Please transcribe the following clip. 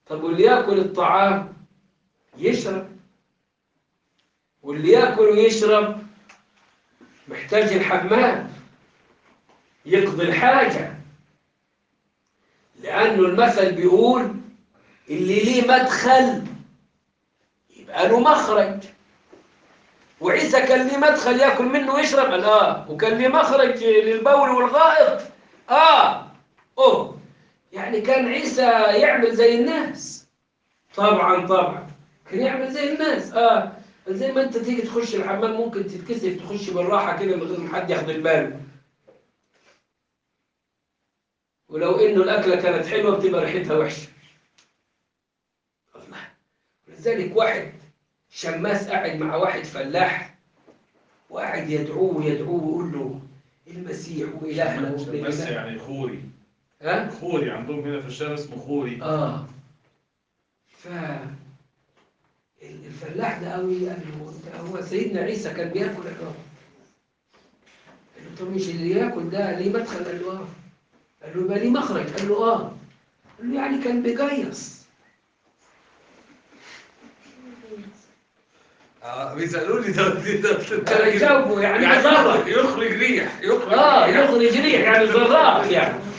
طب واللي ياكل الطعام يشرب واللي ياكل ويشرب محتاج الحمام يقضي الحاجة لأنه المثل بيقول اللي ليه مدخل يبقى له مخرج وعيسى كان ليه مدخل ياكل منه ويشرب قال اه وكان ليه مخرج للبول والغائط اه اوه يعني كان عيسى يعمل زي الناس طبعا طبعا كان يعمل زي الناس اه زي ما انت تيجي تخش الحمام ممكن تتكسف تخش بالراحه كده من غير ما حد ياخد باله ولو انه الاكله كانت حلوه بتبقى ريحتها وحشه الله لذلك واحد شماس قاعد مع واحد فلاح وقاعد يدعوه ويدعوه ويقول له المسيح والهنا بس وابن يعني خوري ها خوري عندهم هنا في الشام اسمه خوري اه ف الفلاح ده قوي قال له "أنت- هو سيدنا عيسى كان بياكل قال له قال له طب مش اللي ياكل ده ليه مدخل قال له اه قال له يبقى ليه مخرج قال له اه قال له يعني كان بيجيص اه بيسالوني ده ده كان يجاوبه يعني مزرع يخرج ريح يخرج اه ريح. يخرج ريح يعني زراق يعني